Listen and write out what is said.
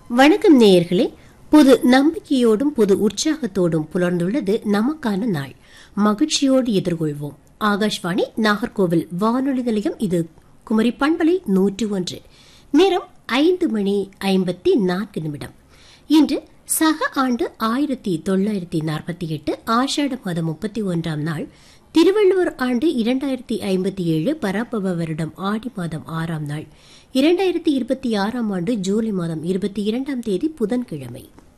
வணக்கம் நேயர்களே புது நம்பிக்கையோடும் புது உற்சாகத்தோடும் புலர்ந்துள்ளது நமக்கான நாள் மகிழ்ச்சியோடு எதிர்கொள்வோம் ஆகாஷ்வாணி நாகர்கோவில் வானொலி நிலையம் இது குமரி பண்பலை நூற்று ஒன்று நேரம் ஐந்து மணி ஐம்பத்தி நான்கு நிமிடம் இன்று சக ஆண்டு ஆயிரத்தி தொள்ளாயிரத்தி நாற்பத்தி எட்டு ஆஷாட மாதம் முப்பத்தி ஒன்றாம் நாள் திருவள்ளுவர் ஆண்டு இரண்டாயிரத்தி ஐம்பத்தி ஏழு பராபவ வருடம் ஆடி மாதம் ஆறாம் நாள் இரண்டாயிரத்தி இருபத்தி ஆறாம் ஆண்டு ஜூலை மாதம் இருபத்தி இரண்டாம் தேதி புதன்கிழமை